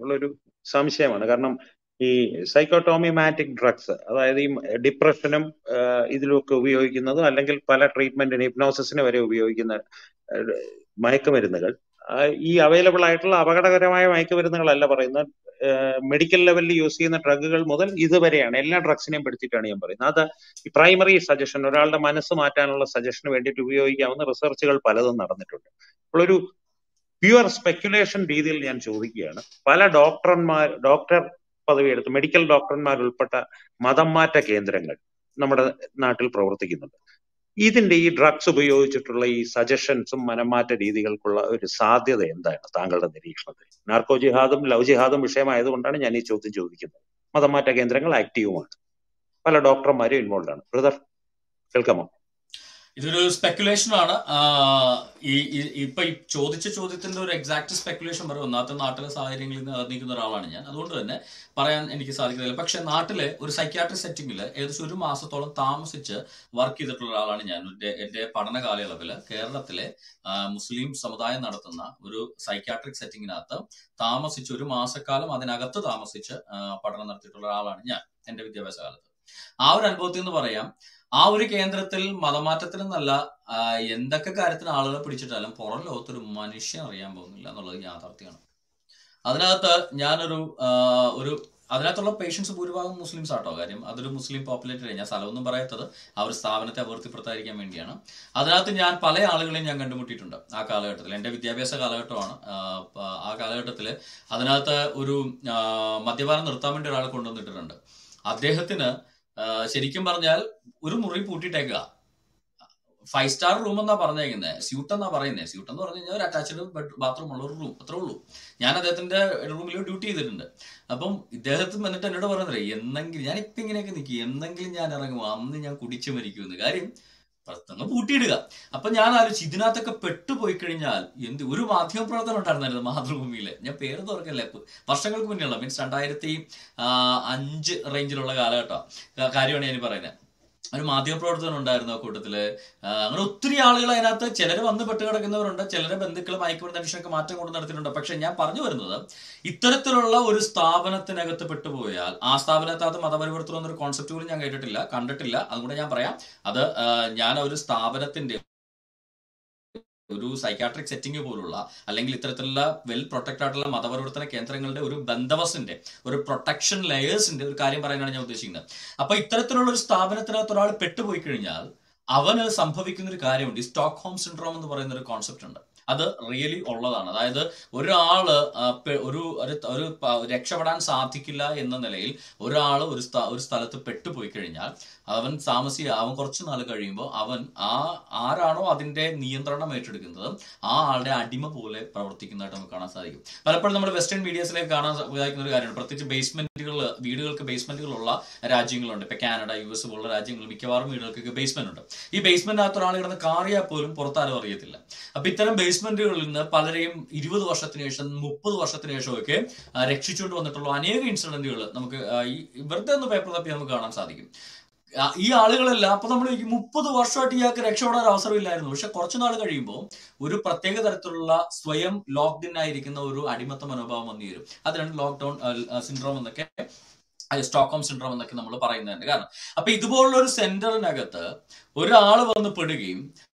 ഉള്ളൊരു സംശയമാണ് കാരണം ഈ സൈക്കോട്ടോമിമാറ്റിക് ഡ്രഗ്സ് അതായത് ഈ ഡിപ്രഷനും ഇതിലുമൊക്കെ ഉപയോഗിക്കുന്നതും അല്ലെങ്കിൽ പല ട്രീറ്റ്മെന്റിന് ഹിപ്നോസിസിന് വരെ ഉപയോഗിക്കുന്ന ഏഹ്, മയക്കുമരുന്നുകൾ ആ, ഈ അവൈലബിൾ ആയിട്ടുള്ള അപകടകരമായ മയക്കുമരുന്നുകളല്ല പറയുന്നത് മെഡിക്കൽ ലെവലിൽ യൂസ് ചെയ്യുന്ന ഡ്രഗുകൾ മുതൽ ഇതുവരെയാണ് എല്ലാ ഡ്രഗ്സിനെയും പെടുത്തിയിട്ടാണ് ഞാൻ പറയുന്നത് അത് ഈ പ്രൈമറി സജഷൻ ഒരാളുടെ മനസ്സ് മാറ്റാനുള്ള സജഷന് വേണ്ടിയിട്ട് ഉപയോഗിക്കാവുന്ന റിസർച്ചുകൾ പലതും നടന്നിട്ടുണ്ട് അപ്പോൾ ഒരു പ്യുവർ സ്പെക്യുലേഷൻ രീതിയിൽ ഞാൻ ചോദിക്കുകയാണ് പല ഡോക്ടർമാർ ഡോക്ടർ പദവി എടുത്ത് മെഡിക്കൽ ഡോക്ടർമാർ ഉൾപ്പെട്ട മതം മാറ്റ കേന്ദ്രങ്ങൾ നമ്മുടെ നാട്ടിൽ പ്രവർത്തിക്കുന്നുണ്ട് ഇതിന്റെ ഈ ഡ്രഗ്സ് ഉപയോഗിച്ചിട്ടുള്ള ഈ സജഷൻസും മനംമാറ്റ രീതികൾക്കുള്ള ഒരു സാധ്യത എന്താണ് താങ്കളുടെ നിരീക്ഷണത്തിൽ നാർക്കോ ജിഹാദും ലവ് ജിഹാദും വിഷയമായതുകൊണ്ടാണ് ഞാൻ ഈ ചോദ്യം ചോദിക്കുന്നത് മതമാറ്റ കേന്ദ്രങ്ങൾ ആക്റ്റീവുമാണ് പല ഡോക്ടർമാരും ഇൻവോൾവ് ആണ് ബ്രദർ കേൾക്കാമോ ഇതൊരു സ്പെക്കുലേഷൻ ആണ് ആഹ് ഈ ഈ- ഇപ്പൊ ഈ ചോദിച്ച ചോദ്യത്തിന്റെ ഒരു എക്സാക്ട് സ്പെക്കുലേഷൻ പറയും ഒന്നാമത്തെ നാട്ടിലെ സാഹചര്യങ്ങളിൽ നിന്ന് നിൽക്കുന്ന ഒരാളാണ് ഞാൻ അതുകൊണ്ട് തന്നെ പറയാൻ എനിക്ക് സാധിക്കുന്നില്ല പക്ഷെ നാട്ടിലെ ഒരു സൈക്യാട്രിക് സെറ്റിംഗിൽ ഏകദേശം ഒരു മാസത്തോളം താമസിച്ച് വർക്ക് ചെയ്തിട്ടുള്ള ഒരാളാണ് ഞാൻ എന്റെ എന്റെ പഠന കാലയളവിൽ കേരളത്തിലെ ആഹ് മുസ്ലിം സമുദായം നടത്തുന്ന ഒരു സൈക്യാട്രിക് സെറ്റിംഗിനകത്ത് താമസിച്ച് ഒരു മാസക്കാലം അതിനകത്ത് താമസിച്ച് ആഹ് പഠനം നടത്തിയിട്ടുള്ള ഒരാളാണ് ഞാൻ എന്റെ വിദ്യാഭ്യാസ കാലത്ത് ആ ഒരു അനുഭവത്തിൽ നിന്ന് പറയാം ആ ഒരു കേന്ദ്രത്തിൽ മതമാറ്റത്തിനെന്നല്ല ആ, എന്തൊക്കെ കാര്യത്തിന് ആളുകളെ പിടിച്ചിട്ടാലും പുറം ലോകത്തൊരു മനുഷ്യൻ അറിയാൻ പോകുന്നില്ല എന്നുള്ളത് യാഥാർത്ഥ്യമാണ് അതിനകത്ത് ഞാനൊരു ആ, ഒരു അതിനകത്തുള്ള പേഷ്യൻസ് ഭൂരിഭാഗം മുസ്ലിംസ് ആട്ടോ കാര്യം അതൊരു മുസ്ലിം പോപ്പുലേറ്റഡ് ഞാൻ സ്ഥലമൊന്നും പറയാത്തത് ആ ഒരു സ്ഥാപനത്തെ അപകീർത്തിപ്പെടുത്താതിരിക്കാൻ വേണ്ടിയാണ് അതിനകത്ത് ഞാൻ പല ആളുകളെയും ഞാൻ കണ്ടുമുട്ടിയിട്ടുണ്ട് ആ കാലഘട്ടത്തിൽ എൻ്റെ വിദ്യാഭ്യാസ കാലഘട്ടമാണ് ആ, പ- ആ കാലഘട്ടത്തിൽ അതിനകത്ത് ഒരു ആ, മദ്യപാനം നിർത്താൻ വേണ്ടി ഒരാളെ കൊണ്ടുവന്നിട്ടിട്ടുണ്ട് അദ്ദേഹത്തിന് ആ, ശരിക്കും പറഞ്ഞാൽ ഒരു മുറി പൂട്ടിയിട്ടേക്കുക ഫൈവ് സ്റ്റാർ റൂം എന്നാ പറഞ്ഞേക്കുന്നത് സ്യൂട്ട് എന്നാ പറയുന്നത് സ്യൂട്ട് എന്ന് പറഞ്ഞു കഴിഞ്ഞാൽ ഒരു അറ്റാച്ച്ഡ് ബെഡ് ബാത്റൂം ഉള്ള ഒരു റൂം അത്രേ ഉള്ളൂ ഞാൻ അദ്ദേഹത്തിന്റെ റൂമിൽ ഡ്യൂട്ടി ചെയ്തിട്ടുണ്ട് അപ്പം ഇദ്ദേഹത്തിന് വന്നിട്ട് എന്നോട് പറയുന്നത് എന്നെങ്കിലും ഞാൻ ഇപ്പൊ ഇങ്ങനെയൊക്കെ നിൽക്കും എന്നെങ്കിലും ഞാൻ ഇറങ്ങും അന്ന് ഞാൻ കുടിച്ചു മരിക്കുമെന്ന് കാര്യം പ്രത്യേകം പൂട്ടിയിടുക അപ്പൊ ഞാൻ ആലോചിച്ചു ഇതിനകത്തൊക്കെ പെട്ടുപോയി കഴിഞ്ഞാൽ എന്ത് ഒരു മാധ്യമ പ്രവർത്തനം ഉണ്ടായിരുന്നായിരുന്നു മാതൃഭൂമിയിൽ ഞാൻ പേര് തുറക്കല്ലേ വർഷങ്ങൾക്ക് മുന്നേയുള്ള മീൻസ് രണ്ടായിരത്തി ആ, അഞ്ച് റേഞ്ചിലുള്ള കാലഘട്ടം കാര്യമാണ് ഞാൻ ഈ പറയുന്നത് ഒരു മാധ്യമപ്രവർത്തനം ഉണ്ടായിരുന്നു ആ കൂട്ടത്തില് ആ, അങ്ങനെ ഒത്തിരി ആളുകൾ അതിനകത്ത് ചിലർ വന്ന് പെട്ട് കിടക്കുന്നവരുണ്ട് ചിലരെ ബന്ധുക്കൾ മയക്കുമരുന്ന് അന്വേഷണമൊക്കെ മാറ്റം കൊണ്ട് നടത്തിയിട്ടുണ്ട് പക്ഷെ ഞാൻ പറഞ്ഞു വരുന്നത് ഇത്തരത്തിലുള്ള ഒരു സ്ഥാപനത്തിനകത്ത് പെട്ടുപോയാൽ ആ സ്ഥാപനത്തിനകത്ത് മതപരിവർത്തനം എന്നൊരു കോൺസെപ്റ്റ് പോലും ഞാൻ കേട്ടിട്ടില്ല കണ്ടിട്ടില്ല അതുകൊണ്ട് ഞാൻ പറയാം അത് ആ, ഞാൻ ഒരു സ്ഥാപനത്തിന്റെ ഒരു സൈക്കാട്രിക് സെറ്റിംഗ് പോലുള്ള അല്ലെങ്കിൽ ഇത്തരത്തിലുള്ള വെൽ പ്രൊട്ടക്ട് ആയിട്ടുള്ള മതപരിവർത്തന കേന്ദ്രങ്ങളുടെ ഒരു ബന്ധവസിന്റെ ഒരു പ്രൊട്ടക്ഷൻ ലെയേഴ്സിന്റെ ഒരു കാര്യം പറയാനാണ് ഞാൻ ഉദ്ദേശിക്കുന്നത് അപ്പൊ ഇത്തരത്തിലുള്ള ഒരു സ്ഥാപനത്തിനകത്ത് ഒരാൾ പെട്ടുപോയി കഴിഞ്ഞാൽ അവന് സംഭവിക്കുന്ന ഒരു കാര്യമുണ്ട് ഈ സ്റ്റോക്ക് ഹോം സിൻഡ്രോം എന്ന് പറയുന്ന ഒരു കോൺസെപ്റ്റ് ഉണ്ട് അത് റിയലി ഉള്ളതാണ് അതായത് ഒരാള് ആ, പെ- ഒരു ഒരു ഒരു പ- രക്ഷപ്പെടാൻ സാധിക്കില്ല എന്ന നിലയിൽ ഒരാൾ ഒരു സ്ഥ- ഒരു സ്ഥലത്ത് പെട്ടുപോയി കഴിഞ്ഞാൽ അവൻ താമസി അവൻ കുറച്ച് നാൾ കഴിയുമ്പോൾ അവൻ ആ ആരാണോ അതിന്റെ നിയന്ത്രണം ഏറ്റെടുക്കുന്നത് ആ ആളുടെ അടിമ പോലെ പ്രവർത്തിക്കുന്നതായിട്ട് നമുക്ക് കാണാൻ സാധിക്കും പലപ്പോഴും നമ്മൾ വെസ്റ്റേൺ മീഡിയസിലേക്ക് കാണാൻ സാധിക്കുന്ന ഒരു കാര്യമാണ് പ്രത്യേകിച്ച് ബേസ്മെന്റുകൾ വീടുകൾക്ക് ബേസ്മെന്റുകളുള്ള രാജ്യങ്ങളുണ്ട് ഇപ്പൊ കാനഡ യു എസ് പോലുള്ള രാജ്യങ്ങൾ മിക്കവാറും വീടുകൾക്ക് ബേസ്മെന്റ് ഉണ്ട് ഈ ബേസ്മെന്റിനകത്ത് ഒരാൾ കിടന്ന് കാറിയാൽ പോലും പുറത്താരും അറിയത്തില്ല അപ്പൊ ഇത്തരം ബേസ്മെന്റുകളിൽ നിന്ന് പലരെയും ഇരുപത് വർഷത്തിന് ശേഷം മുപ്പത് വർഷത്തിന് ശേഷമൊക്കെ ആ, രക്ഷിച്ചുകൊണ്ട് വന്നിട്ടുള്ള അനേക ഇൻസിഡന്റുകൾ നമുക്ക് ആ, ഈ വെറുതെ ഒന്ന് പേപ്പർ തപ്പി നമുക്ക് കാണാൻ സാധിക്കും ആ, ഈ ആളുകളെല്ലാം അപ്പൊ നമ്മൾ ഈ മുപ്പത് വർഷമായിട്ട് ഇയാൾക്ക് രക്ഷപ്പെടാൻ ഒരു അവസരമില്ലായിരുന്നു പക്ഷെ കുറച്ചു നാൾ കഴിയുമ്പോൾ ഒരു പ്രത്യേക തരത്തിലുള്ള സ്വയം ലോക്ക്ഡിൻ ആയിരിക്കുന്ന ഒരു അടിമത്ത മനോഭാവം വന്നു വരും അതിനാണ് ലോക്ക്ഡൌൺ സിൻഡ്രോം എന്നൊക്കെ സ്റ്റോക്ക്ഹോം സിൻഡ്രോം എന്നൊക്കെ നമ്മൾ പറയുന്നുണ്ട് കാരണം അപ്പൊ ഇതുപോലുള്ള ഒരു സെന്ററിനകത്ത് ഒരാൾ വന്ന് പെടുകയും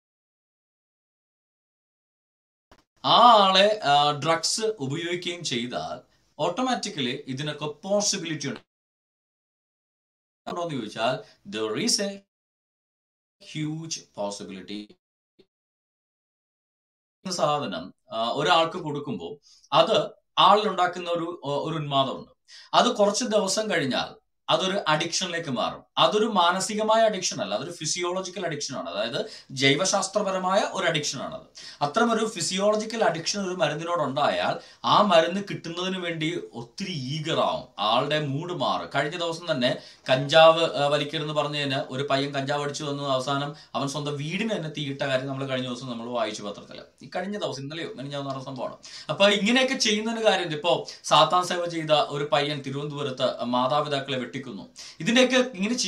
ആ ആളെ ഡ്രഗ്സ് ഉപയോഗിക്കുകയും ചെയ്താൽ ഓട്ടോമാറ്റിക്കലി ഇതിനൊക്കെ പോസിബിലിറ്റി ഉണ്ട് ഉണ്ടോന്ന് ചോദിച്ചാൽ there is a huge possibility സാധനം ആ, ഒരാൾക്ക് കൊടുക്കുമ്പോൾ അത് ആളിലുണ്ടാക്കുന്ന ഒരു ഒരു ഉന്മാദമുണ്ട് അത് കുറച്ച് ദിവസം കഴിഞ്ഞാൽ അതൊരു അഡിക്ഷനിലേക്ക് മാറും അതൊരു മാനസികമായ അഡിക്ഷൻ അല്ല അതൊരു ഫിസിയോളജിക്കൽ അഡിക്ഷൻ ആണ് അതായത് ജൈവശാസ്ത്രപരമായ ഒരു അഡിക്ഷൻ ആണ് അത് അത്തരം ഒരു ഫിസിയോളജിക്കൽ അഡിക്ഷൻ ഒരു മരുന്നിനോട് ഉണ്ടായാൽ ആ മരുന്ന് കിട്ടുന്നതിന് വേണ്ടി ഒത്തിരി ഈഗർ ആവും ആളുടെ മൂഡ് മാറും കഴിഞ്ഞ ദിവസം തന്നെ കഞ്ചാവ് ആ, വലിക്കരുതെന്ന് പറഞ്ഞു കഴിഞ്ഞാൽ ഒരു പയ്യൻ കഞ്ചാവ് അടിച്ചു വന്നു അവസാനം അവൻ സ്വന്തം വീടിന് തന്നെ തീയിട്ട കാര്യം നമ്മൾ കഴിഞ്ഞ ദിവസം നമ്മൾ വായിച്ചു പത്രത്തിൽ ഈ കഴിഞ്ഞ ദിവസം ഇന്നലെയോ ഞാൻ നടന്ന സംഭവമാണ് അപ്പൊ ഇങ്ങനെയൊക്കെ ചെയ്യുന്നതിന് കാര്യം ഇപ്പോ സാത്താൻ സേവ ചെയ്ത ഒരു പയ്യൻ തിരുവനന്തപുരത്ത് മാതാപിതാക്കളെ വെട്ടിക്കുന്നു ഇതിന്റെയൊക്കെ ഇങ്ങനെ ചെയ്യുന്ന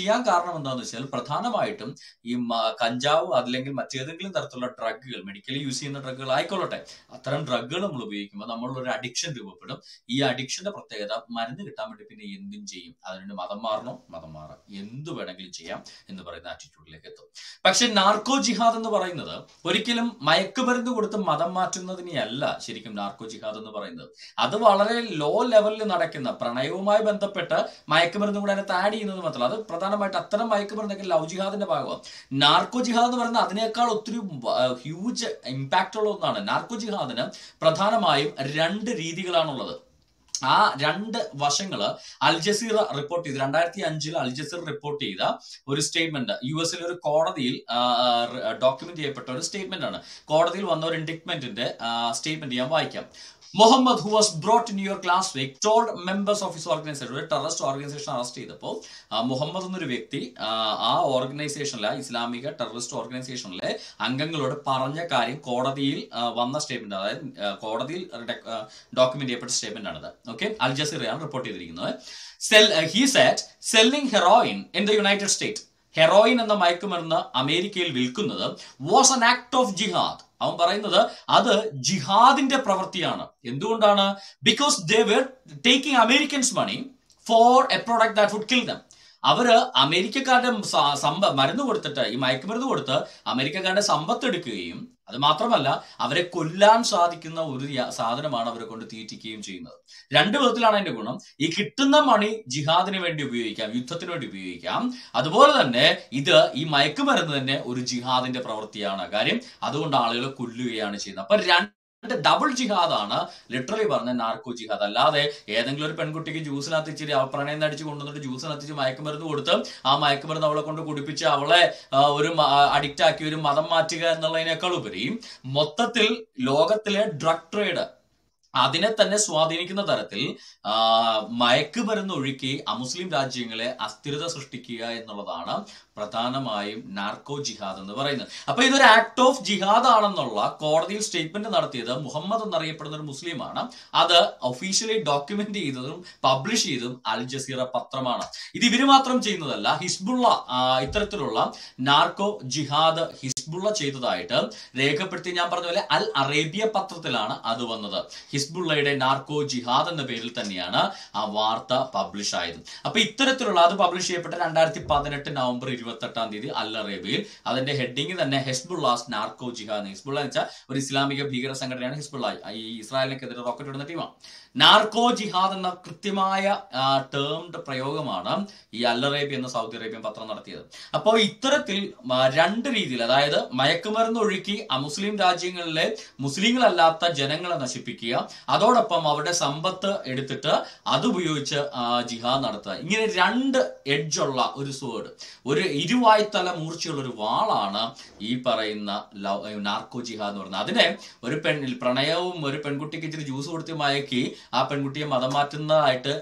ചെയ്യാൻ കാരണം എന്താണെന്ന് വെച്ചാൽ പ്രധാനമായിട്ടും ഈ മ- കഞ്ചാവ് അല്ലെങ്കിൽ മറ്റേതെങ്കിലും തരത്തിലുള്ള ഡ്രഗുകൾ മെഡിക്കലി യൂസ് ചെയ്യുന്ന ഡ്രഗുകൾ ആയിക്കൊള്ളട്ടെ അത്തരം ഡ്രഗുകൾ നമ്മൾ ഉപയോഗിക്കുമ്പോൾ നമ്മളൊരു അഡിക്ഷൻ രൂപപ്പെടും ഈ അഡിക്ഷന്റെ പ്രത്യേകത മരുന്ന് കിട്ടാൻ വേണ്ടി പിന്നെ എന്തും ചെയ്യും അതിനുവേണ്ടി മതം മാറണോ മതം മാറാം എന്ത് വേണമെങ്കിലും ചെയ്യാം എന്ന് പറയുന്ന ആറ്റിറ്റ്യൂഡിലേക്ക് എത്തും പക്ഷെ നാർക്കോ ജിഹാദ് എന്ന് പറയുന്നത് ഒരിക്കലും മയക്കുമരുന്ന് കൊടുത്ത് മതം മാറ്റുന്നതിനെയല്ല ശരിക്കും നാർക്കോ ജിഹാദ് എന്ന് പറയുന്നത് അത് വളരെ ലോ ലെവലിൽ നടക്കുന്ന പ്രണയവുമായി ബന്ധപ്പെട്ട് മയക്കുമരുന്ന് കൂടെ അതിനകത്ത് ആഡ് ചെയ്യുന്നത് മാത്രമല്ല അത് പ്രധാനമായിട്ട് അത്തരം മയക്കുമരുന്നൊക്കെ ലവ് ജിഹാദിന്റെ ഭാഗമാണ് നാർക്കോ ജിഹാദ് എന്ന് പറയുന്നത് അതിനേക്കാൾ ഒത്തിരി ഹ്യൂജ് ഇമ്പാക്റ്റ് ഉള്ള ഒന്നാണ് നാർക്കോ ജിഹാദിന് പ്രധാനമായും രണ്ട് രീതികളാണുള്ളത് ആ രണ്ട് വശങ്ങള് അൽ ജസീറ റിപ്പോർട്ട് ചെയ്ത് രണ്ടായിരത്തി അഞ്ചിൽ അൽ ജസീർ റിപ്പോർട്ട് ചെയ്ത ഒരു സ്റ്റേറ്റ്മെന്റ് യു എസിലെ ഒരു കോടതിയിൽ ഡോക്യുമെന്റ് ചെയ്യപ്പെട്ട ഒരു സ്റ്റേറ്റ്മെന്റ് ആണ് കോടതിയിൽ വന്ന ഒരു ഇൻഡിക്മെന്റിന്റെ സ്റ്റേറ്റ്മെന്റ് ഞാൻ വായിക്കാം Muhammad who was brought in your class week told members of his organisation ഒരു ടെററിസ്റ്റ് ഓർഗനൈസേഷൻ അറസ്റ്റ് ചെയ്തപ്പോൾ ആ, മുഹമ്മദ് എന്നൊരു വ്യക്തി ആ, ആ ഓർഗനൈസേഷനിലെ ആ ഇസ്ലാമിക ടെററിസ്റ്റ് ഓർഗനൈസേഷനിലെ അംഗങ്ങളോട് പറഞ്ഞ കാര്യം കോടതിയിൽ ആ, വന്ന സ്റ്റേറ്റ്മെന്റ് അതായത് ആ, കോടതിയിൽ ഡോക്യുമെന്റ് ചെയ്യപ്പെട്ട സ്റ്റേറ്റ്മെന്റ് ആണത് ഓക്കെ അൽ ജസീറയാണ് റിപ്പോർട്ട് ചെയ്തിരിക്കുന്നത് sell he sat selling heroin in the United State heroin എന്ന മയക്കുമരുന്ന് അമേരിക്കയിൽ വിൽക്കുന്നത് വാസ് അൻ ആക്ട് ഓഫ് ജിഹാദ് അവൻ പറയുന്നത് അത് ജിഹാദിന്റെ പ്രവൃത്തിയാണ് എന്തുകൊണ്ടാണ് because they were taking Americans money for a product that would kill them അവര് അമേരിക്കക്കാരുടെ സ- സമ്പ മരുന്ന് കൊടുത്തിട്ട് ഈ മയക്കുമരുന്ന് കൊടുത്ത് അമേരിക്കക്കാരുടെ സമ്പത്ത് എടുക്കുകയും അത് മാത്രമല്ല അവരെ കൊല്ലാൻ സാധിക്കുന്ന ഒരു യ- സാധനമാണ് അവരെ കൊണ്ട് തീറ്റിക്കുകയും ചെയ്യുന്നത് രണ്ട് വിധത്തിലാണ് അതിന്റെ ഗുണം ഈ കിട്ടുന്ന മണി ജിഹാദിന് വേണ്ടി ഉപയോഗിക്കാം യുദ്ധത്തിന് വേണ്ടി ഉപയോഗിക്കാം അതുപോലെ തന്നെ ഇത് ഈ മയക്കുമരുന്ന് തന്നെ ഒരു ജിഹാദിന്റെ പ്രവൃത്തിയാണ് കാര്യം അതുകൊണ്ട് ആളുകളെ കൊല്ലുകയാണ് ചെയ്യുന്നത് അപ്പൊ രണ്ട് ഡബിൾ ജിഹാദാണ് ലിറ്ററലി പറഞ്ഞ നാർക്കോ ജിഹാദ് അല്ലാതെ ഏതെങ്കിലും ഒരു പെൺകുട്ടിക്ക് ജ്യൂസിനകത്ത് ഇച്ചിരി അവ- പ്രണയം നടിച്ച് കൊണ്ടുവന്നിട്ട് ജ്യൂസിനകത്ത് ഇച്ചിരി മയക്കുമരുന്ന് കൊടുത്ത് ആ മയക്കുമരുന്ന് അവളെ കൊണ്ട് കുടിപ്പിച്ച് അവളെ ആ, ഒരു അഡിക്റ്റ് ആക്കി ഒരു മതം മാറ്റുക എന്നുള്ളതിനേക്കാൾ ഉപരി മൊത്തത്തിൽ ലോകത്തിലെ ഡ്രഗ് ട്രേഡ് അതിനെ തന്നെ സ്വാധീനിക്കുന്ന തരത്തിൽ ആ, മയക്കുമരുന്ന് ഒഴുക്കി അമുസ്ലിം രാജ്യങ്ങളെ അസ്ഥിരത സൃഷ്ടിക്കുക എന്നുള്ളതാണ് പ്രധാനമായും നാർക്കോ ജിഹാദ് എന്ന് പറയുന്നത് അപ്പൊ ഇതൊരു ആക്ട് ഓഫ് ജിഹാദ് ആണെന്നുള്ള കോടതിയിൽ സ്റ്റേറ്റ്മെന്റ് നടത്തിയത് മുഹമ്മദ് എന്നറിയപ്പെടുന്ന ഒരു മുസ്ലിമാണ് അത് ഒഫീഷ്യലി ഡോക്യുമെന്റ് ചെയ്തതും പബ്ലിഷ് ചെയ്തതും അൽ ജസീറ പത്രമാണ് ഇത് ഇവര് മാത്രം ചെയ്യുന്നതല്ല ഹിസ്ബുള്ള ആ, ഇത്തരത്തിലുള്ള നാർക്കോ ജിഹാദ് ഹിസ്ബുള്ള ചെയ്തതായിട്ട് രേഖപ്പെടുത്തി ഞാൻ പറഞ്ഞ പോലെ അൽ അറേബ്യ പത്രത്തിലാണ് അത് വന്നത് ഹിസ്ബുള്ളയുടെ നാർക്കോ ജിഹാദ് എന്ന പേരിൽ തന്നെയാണ് ആ വാർത്ത പബ്ലിഷ് ആയത് അപ്പൊ ഇത്തരത്തിലുള്ള അത് പബ്ലിഷ് ചെയ്യപ്പെട്ട രണ്ടായിരത്തി പതിനെട്ട് നവംബർ ഇരുപത്തി എട്ടാം തീയതി അൽ അറേബ്യയിൽ അതിന്റെ ഹെഡിങ് തന്നെ ഹെസ്ബുള്ളാസ് നാർക്കോ ജിഹാദ് ഹിസ്ബുള്ള എന്ന് വെച്ചാൽ ഒരു ഇസ്ലാമിക ഭീകര സംഘടനയാണ് ഹിസ്ബുള്ള ഈ ഇസ്രായേലിനെതിരെ റോക്കറ്റ് ഇടുന്ന ടീമാണ് നാർക്കോ ജിഹാദ് എന്ന കൃത്യമായ ടേംഡ് പ്രയോഗമാണ് ഈ അൽ അറേബ്യ എന്ന സൗദി അറേബ്യൻ പത്രം നടത്തിയത് അപ്പോൾ ഇത്തരത്തിൽ ആ, രണ്ട് രീതിയിൽ അതായത് മയക്കുമരുന്ന് ഒഴുക്കി അമുസ്ലിം രാജ്യങ്ങളിലെ മുസ്ലിങ്ങളല്ലാത്ത ജനങ്ങളെ നശിപ്പിക്കുക അതോടൊപ്പം അവരുടെ സമ്പത്ത് എടുത്തിട്ട് അതുപയോഗിച്ച് ആ, ജിഹാദ് നടത്തുക ഇങ്ങനെ രണ്ട് എഡ്ജുള്ള ഒരു സോഡ് ഒരു ഇരുവായ്ത്തല മൂർച്ചയുള്ള ഒരു വാളാണ് ഈ പറയുന്ന ലവ് നാർക്കോ ജിഹാദ് എന്ന് പറയുന്നത് അതിനെ ഒരു പെൺ പ്രണയവും ഒരു പെൺകുട്ടിക്ക് ഇച്ചിരി ജ്യൂസ് കൊടുത്ത് മയക്കി ആ പെൺകുട്ടിയെ മതം മാറ്റുന്നതായിട്ട്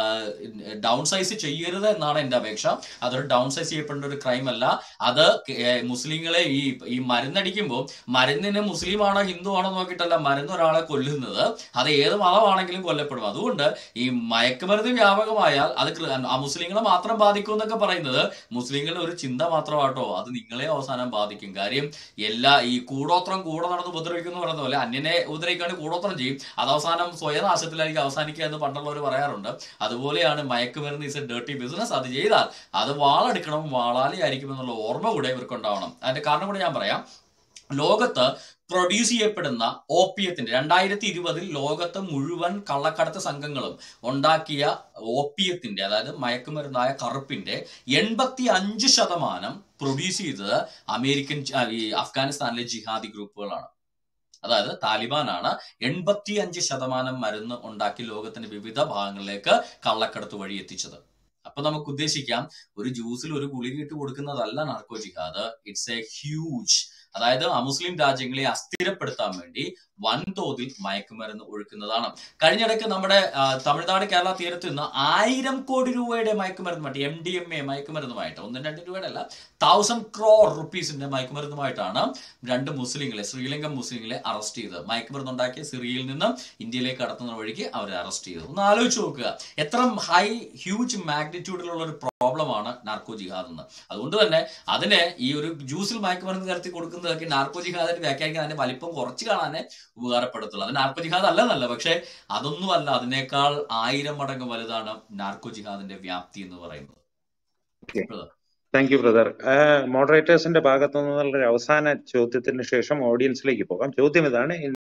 ഡൗൺ സൈസ് ചെയ്യരുത് എന്നാണ് എന്റെ അപേക്ഷ അതൊരു ഡൗൺ സൈസ് ചെയ്യപ്പെടേണ്ട ഒരു ക്രൈം അല്ല അത് ഏർ മുസ്ലിങ്ങളെ ഈ ഈ മരുന്നടിക്കുമ്പോൾ മരുന്നിന് മുസ്ലിമാണോ ഹിന്ദു ആണോ നോക്കിയിട്ടല്ല മരുന്ന് ഒരാളെ കൊല്ലുന്നത് അത് ഏത് മതമാണെങ്കിലും കൊല്ലപ്പെടും അതുകൊണ്ട് ഈ മയക്കുമരുന്ന് വ്യാപകമായാൽ അത് ക്രി- ആ മുസ്ലിങ്ങളെ മാത്രം ബാധിക്കും എന്നൊക്കെ പറയുന്നത് മുസ്ലിങ്ങളുടെ ഒരു ചിന്ത മാത്രമാട്ടോ അത് നിങ്ങളെ അവസാനം ബാധിക്കും കാര്യം എല്ലാ ഈ കൂടോത്രം കൂടെ നടന്ന് ഉപദ്രവിക്കും എന്ന് പറയുന്ന പോലെ അന്യനെ ഉപദ്രവിക്കുകയാണെങ്കിൽ കൂടോത്രം ചെയ്യും അത് അവസാനം സ്വയനാശത്തിലായിരിക്കും അവസാനിക്കുക എന്ന് പണ്ടുള്ളവർ പറയാറുണ്ട് അതുപോലെയാണ് മയക്കുമരുന്ന് ഇസ് എ ഡേർട്ടി ബിസിനസ് അത് ചെയ്താൽ അത് വാളെടുക്കണം വാളാലി ആയിരിക്കും എന്നുള്ള ഓർമ്മ കൂടെ ഇവർക്കുണ്ടാവണം അതിന്റെ കാരണം കൂടെ ഞാൻ പറയാം ലോകത്ത് പ്രൊഡ്യൂസ് ചെയ്യപ്പെടുന്ന ഓപ്പിയത്തിന്റെ രണ്ടായിരത്തി ഇരുപതിൽ ലോകത്ത് മുഴുവൻ കള്ളക്കടത്ത് സംഘങ്ങളും ഉണ്ടാക്കിയ ഓപ്പിയത്തിന്റെ അതായത് മയക്കുമരുന്നായ കറുപ്പിന്റെ എൺപത്തി അഞ്ച് ശതമാനം പ്രൊഡ്യൂസ് ചെയ്തത് അമേരിക്കൻ ആ, ഈ അഫ്ഗാനിസ്ഥാനിലെ ജിഹാദി ഗ്രൂപ്പുകളാണ് അതായത് താലിബാനാണ് എൺപത്തി അഞ്ച് ശതമാനം മരുന്ന് ഉണ്ടാക്കി ലോകത്തിന്റെ വിവിധ ഭാഗങ്ങളിലേക്ക് കള്ളക്കടത്ത് വഴി എത്തിച്ചത് അപ്പൊ നമുക്ക് ഉദ്ദേശിക്കാം ഒരു ജ്യൂസിൽ ഒരു ഗുളിക ഇട്ട് കൊടുക്കുന്നതല്ല നാർക്കോ ജിഹാദ് ഇറ്റ്സ് എ ഹ്യൂജ് അതായത് അമുസ്ലിം രാജ്യങ്ങളെ അസ്ഥിരപ്പെടുത്താൻ വേണ്ടി വൻതോതിൽ മയക്കുമരുന്ന് ഒഴുക്കുന്നതാണ് കഴിഞ്ഞിടയ്ക്ക് നമ്മുടെ ആ, തമിഴ്നാട് കേരള തീരത്ത് നിന്ന് ആയിരം കോടി രൂപയുടെ മയക്കുമരുന്നുമായിട്ട് എം ഡി എം എ മയക്കുമരുന്നുമായിട്ട് ഒന്നും രണ്ട് രൂപയുടെ അല്ല തൗസൻഡ് ക്രോർ റുപ്പീസിന്റെ മയക്കുമരുന്നുമായിട്ടാണ് രണ്ട് മുസ്ലിങ്ങളെ ശ്രീലങ്കൻ മുസ്ലിങ്ങളെ അറസ്റ്റ് ചെയ്തത് മയക്കുമരുന്ന് ഉണ്ടാക്കിയ സിറിയയിൽ നിന്ന് ഇന്ത്യയിലേക്ക് കടത്തുന്ന വഴിക്ക് അവരെ അറസ്റ്റ് ചെയ്തു ഒന്ന് ആലോചിച്ച് നോക്കുക എത്ര ഹൈ ഹ്യൂജ് മാഗ്നിറ്റ്യൂഡിലുള്ള ഒരു പ്രോബ്ലമാണ് നാർക്കോ ജിഹാദ് എന്ന് അതുകൊണ്ട് തന്നെ അതിനെ ഈ ഒരു ജ്യൂസിൽ മയക്കുമരുന്ന് ചേർത്തി കൊടുക്കുന്നതൊക്കെ നാർക്കോ ജിഹാദിന് വ്യാഖ്യാനിക്കാൻ അതിന്റെ വലിപ്പം കുറച്ച് കാണാനേ ഉപകാരപ്പെടുത്തുള്ളൂ അത് നാർക്കോ ജിഹാദ് അല്ലെന്നല്ല പക്ഷേ അതൊന്നുമല്ല അതിനേക്കാൾ ആയിരം മടങ്ങ് വലുതാണ് നാർക്കോ ജിഹാദിന്റെ വ്യാപ്തി എന്ന് പറയുന്നത് okay Brother. Thank you brother മോഡറേറ്റേഴ്സിന്റെ ഭാഗത്തു നിന്നുള്ള ഒരു അവസാന ചോദ്യത്തിന് ശേഷം ഓഡിയൻസിലേക്ക് പോകാം ചോദ്യം ഇതാണ്